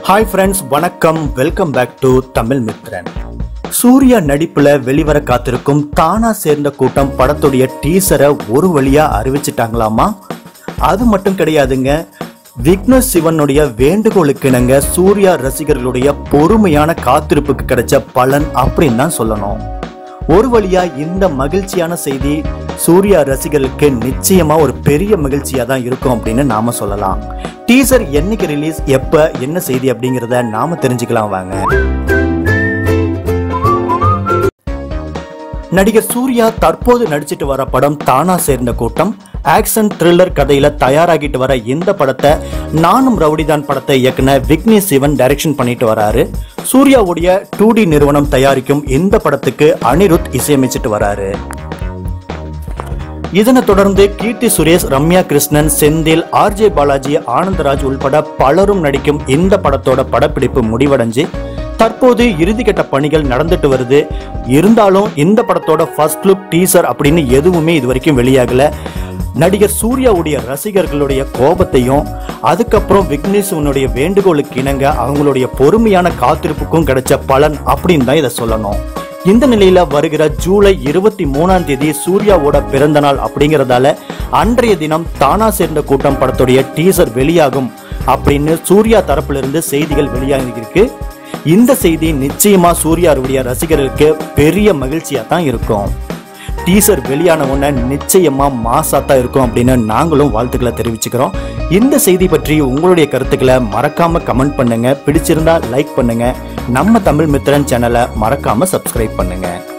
hi friends வணக்கம் welcome back to Tamil Mithran Suriya நடிப்புல வெளிவர காத்திருக்கும் தானா சேர்ந்த கூட்டம் படத்துடைய டீசரை ஒரு வழியா அறிவிச்சிட்டாங்களாமா அது மட்டும் கிடையாதுங்க விக்னேஷ் சிவனுடைய வேண்டுகோளுக்கு இணங்க சூர்யா ரசிகர்களுடைய பொறுமையான காத்திருப்புக்கு கிடைச்ச பலன் அப்படின்னு தான் சொல்லணும் ஒரு வழியா இந்த மகிழ்ச்சியான செய்தி சூர்யா ரசிகர்களுக்கு நிச்சயமா ஒரு பெரிய மகிழ்ச்சியா தான் இருக்கும் அப்படின்னு நாம சொல்லலாம் டீசர் என்னைக்கு ரிலீஸ் எப்ப என்ன செய்தி அப்படிங்கிறத நாம தெரிஞ்சுக்கலாம் வாங்க நடிகர் சூர்யா தற்போது நடிச்சிட்டு வர படம் தானா சேர்ந்த கூட்டம் ஆக்ஷன் த்ரில்லர் கதையில தயாராகிட்டு வர இந்த படத்தை நானும் ரவுடிதான் படத்தை இயக்குன விக்னேஷ் சிவன் டைரக்ஷன் பண்ணிட்டு வராரு சூர்யாவுடைய டூ டி நிறுவனம் தயாரிக்கும் இந்த படத்துக்கு அனிருத் இசையமைச்சிட்டு வராரு இதனை தொடர்ந்து கீர்த்தி சுரேஷ் ரம்யா கிருஷ்ணன் செந்தில் ஆர்ஜே பாலாஜி ஆனந்தராஜ் உள்பட பலரும் நடிக்கும் இந்த படத்தோட படப்பிடிப்பு முடிவடைஞ்சு தற்போது இறுதிக்கட்ட பணிகள் நடந்துட்டு வருது இருந்தாலும் இந்த படத்தோட ஃபர்ஸ்ட் லுக் டீசர் அப்படின்னு எதுவுமே இது வரைக்கும் வெளியாகல நடிகர் சூர்யாவுடைய ரசிகர்களுடைய கோபத்தையும் அதுக்கப்புறம் விக்னேஸ்வனுடைய வேண்டுகோளுக்கு இணங்க அவங்களுடைய பொறுமையான காத்திருப்புக்கும் கிடைச்ச பலன் அப்படின்னு தான் இதை சொல்லணும் இந்த நிலையில வருகிற ஜூலை இருபத்தி மூணாம் தேதி சூர்யாவோட பிறந்த நாள் அப்படிங்கறதால அன்றைய தினம் தானா சேர்ந்த கூட்டம் படத்துடைய டீசர் வெளியாகும் அப்படின்னு சூர்யா தரப்புல இருந்து செய்திகள் வெளியாகிருக்கு இந்த செய்தி நிச்சயமா சூர்யாவுடைய ரசிகர்களுக்கு பெரிய மகிழ்ச்சியா தான் இருக்கும் டீசர் வெளியான உடனே நிச்சயமா மாசா தான் இருக்கும் அப்படின்னு நாங்களும் வாழ்த்துக்களை தெரிவிச்சுக்கிறோம் இந்த செய்தி பற்றி உங்களுடைய கருத்துக்களை மறக்காம கமெண்ட் பண்ணுங்க பிடிச்சிருந்தா லைக் பண்ணுங்க நம்ம தமிழ் மித்திரன் சேனலை மறக்காம சப்ஸ்கிரைப் பண்ணுங்க